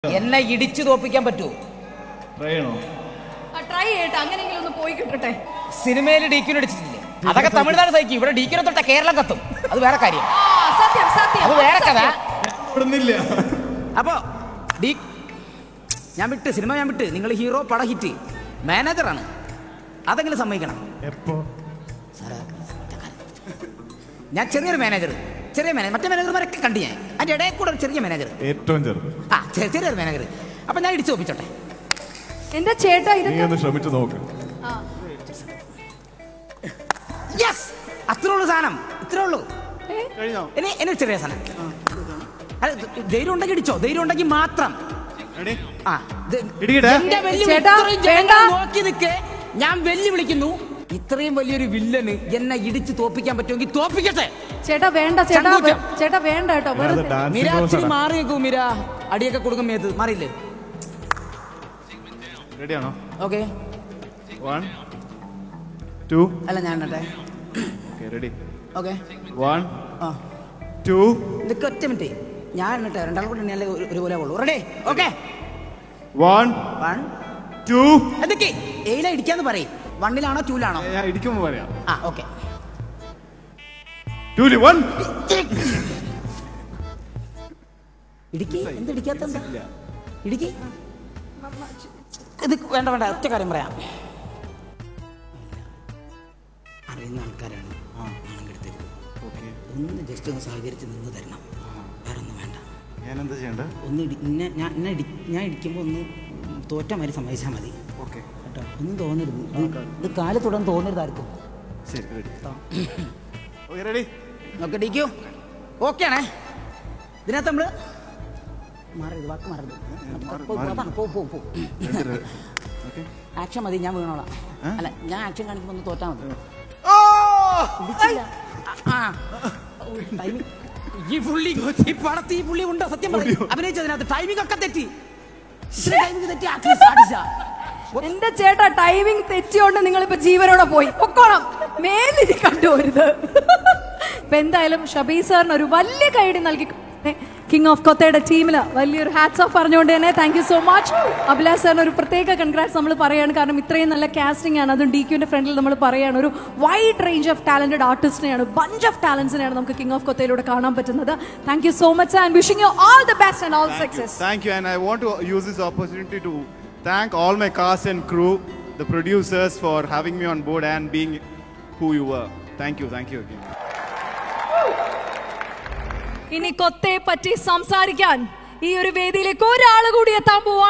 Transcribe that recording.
എന്നെ ഇടിച്ചു തോപ്പിക്കാൻ പറ്റൂ ട്രൈ ചെയ്യണോ ട്രൈ ചെയ്യട്ടെ അങ്ങനെയെങ്കിലും ഒന്ന് പോയി കിട്ടട്ടെ സിനിമയിൽ ഡീക്കിന് അടിച്ചിട്ടില്ലേ അതൊക്കെ തമിഴ്നാട് സഹിക്കും ഇവിടെ ഡീക്കിനെ തൊട്ട കേരളം കത്തും അത് വേറെ കാര്യം ആ സത്യം സത്യം അത് വേറെ കഥ ഇവിടുന്നില്ല അപ്പോ ഡീ ഞാൻ വിട്ട് സിനിമ ഞാൻ വിട്ട് നിങ്ങൾ ഹീറോ പട ഹിറ്റ് മാനേജറാണ് അതെങ്കിലും സമ്മതിക്കണം എപ്പോ സാറേ, ഞാൻ ചെറിയൊരു മാനേജർ ചെറിയ മാനേജർ മറ്റേ മാനേജർമാരൊക്കെ കണ്ടു ഞാൻ അതിന്റെ ഇടയിൽ കൂടെ ഒരു ചെറിയ മാനേജർ ഏറ്റവും ചെറുത് ആ ചെ- ചെറിയൊരു മാനേജർ അപ്പൊ ഞാൻ ഇടിച്ചു തോപ്പിച്ചോട്ടെ എന്റെ ചേട്ടാ നീ ഇതൊക്കെ ഒന്ന് ശ്രമിച്ചു നോക്ക് ആ. യെസ് അത്രേ ഉള്ളൂ സാധനം ഇത്രേ ഉള്ളൂ ഏ? കഴിഞ്ഞോ ഇനി ഇനി ഒരു ചെറിയ സാധനം അല്ല, ധൈര്യം ഉണ്ടെങ്കിൽ ഇടിച്ചോ ധൈര്യം ഉണ്ടെങ്കിൽ മാത്രം റെഡി ആ ഇത് ഇടിക്കട്ടെ എന്റെ വെല്ലുവിളി ചേട്ടാ, ഇത്രയും ജനങ്ങൾ വേണ്ട. നോക്കി നിൽക്കെ ഞാൻ വെല്ലുവിളിക്കുന്നു ഇത്രയും വലിയൊരു വില്ലന് എന്നെ ഇടിച്ച് തോപ്പിക്കാൻ പറ്റുമെങ്കിൽ തോപ്പിക്കട്ടെ ചേട്ടാ വേണ്ട ചേട്ടാ ചങ്കൂറ്റം. വേ- ചേട്ടാ വേണ്ട കേട്ടോ അത് വെറുതെ ഡാൻസിംഗ് മീര കോഴ്സ് ഇച്ചിരി ആണ് മാറി നിൽക്കൂ മീര അടിയൊക്കെ കൊടുക്കും മേത്ത് മാറിയില്ലേ റെഡിയാണോ ഓക്കെ വൺ ടു അല്ല ഞാൻ ഇടട്ടെ ഓക്കെ റെഡി ഓക്കെ വൺ ആ ടു നിൽക്ക് ഒറ്റ മിനിറ്റ് ഞാൻ എന്നിട്ട് രണ്ടാളും കൂടി എണ്ണയാലേ ഒരു- ഒരുപോലെ ഉള്ളൂ ready okay one one two എന്തൊക്കെ എയില ഇടിക്കാന്ന് പറയും വണ്ണിലാണോ ടൂലാണോ ഞാൻ ഇടിക്കുമ്പോ പറയാം ആ ഓക്കെ ടൂലി വൺ ഇടുക്കി എന്ത് ഇടിക്കാത്ത എന്താ ഇടുക്കി ഇത് വേണ്ട വേണ്ട ഒറ്റ കാര്യം പറയാം അറിയുന്ന ആൾക്കാരാണ് നാണം കെടുത്തരുത് ഓക്കെ ഒന്ന് ജസ്റ്റ് ഒന്ന് സഹകരിച്ച് നിന്ന് തരണം വേറെ ഒന്നും വേണ്ട ഞാൻ എന്താ ചെയ്യണ്ടേ ഒന്ന് ഇടി ഇന്നെ ഞാൻ എന്നെ ഇടി ഞാൻ ഇടിക്കുമ്പോൾ ഒന്ന് തോറ്റ മാതിരി സമ്മതിച്ചാൽ മതി ഓക്കെ കേട്ടോ ഒന്നും തോന്നരുത് ഇത് ഇത് കാല് തുടർന്ന് തോന്നരുത് ആർക്കും ശരി റെഡി ഓക്കെ റെഡി നോക്കെ ഇടിക്കൂ ഓക്കെ ആണേ ഇതിനകത്ത് നമ്മള് മാറരുത് വാക്ക് മാറരുത് മാറി- പോ, മാറി. അതാണ്, പോ പോ പോ ഓക്കെ ആക്ഷൻ മതി ഞാൻ വീണോളാം അല്ല ഞാൻ ആക്ഷൻ കാണിക്കുമ്പോൾ ഒന്ന് തോറ്റാ മതി ഓ ഇടിച്ചില്ല. ആ, ആ. Timing. ഈ പുള്ളി ഈ പടത്ത് ഈ പുള്ളി ഉണ്ടോ സത്യം പറയും അഭിനയിച്ചതിനകത്ത് ടൈമിംഗ് ഒക്കെ തെറ്റി ടൈമിംഗ് തെറ്റി ആർട്ടിസ്റ്റ്, ആർട്ടിസ്റ്റാ. എന്റെ ചേട്ടാ ടൈമിംഗ് തെറ്റിയോണ്ട് നിങ്ങളിപ്പോ ജീവനോടെ പോയി പൊക്കോണം മേലിരി കണ്ടുപോരുത് ഇപ്പൊ എന്തായാലും ഷബീർ സാറിന് ഒരു വലിയ കൈഡി നൽകി കിങ് ഓഫ് കൊത്തയുടെ ടീമില് വലിയൊരു ഹാറ്റ്സ് ഓഫ് പറഞ്ഞുകൊണ്ട് തന്നെ thank you so much Abhilash സാറിന് ഒരു പ്രത്യേക കൺഗ്രാറ്റ്സ് നമ്മൾ പറയാണ് കാരണം ഇത്രയും നല്ല കാസ്റ്റിംഗ് ആണ് അതും ഡി ക്യൂന്റെ ഫ്രണ്ടിൽ നമ്മൾ പറയാണ് ഒരു വൈഡ് റേഞ്ച് ഓഫ് ടാലന്റഡ് ആർട്ടിസ്റ്റിനെയാണ് ബഞ്ച് ഓഫ് ടാലൻസിനെയാണ് നമുക്ക് കിങ് ഓഫ് കൊത്തയിലൂടെ കാണാൻ പറ്റുന്നത് thank you so much and wishing you all the best and all Thank you. Success Thank you, and I want to use this opportunity to thank all my cast and crew, the producers for having me on board and being who you were. Thank you, thank you again. ഇനി കൊത്തയെ പറ്റി സംസാരിക്കാൻ ഈ ഒരു വേദിയിലേക്ക് ഒരാൾ കൂടി എത്താൻ പോവാ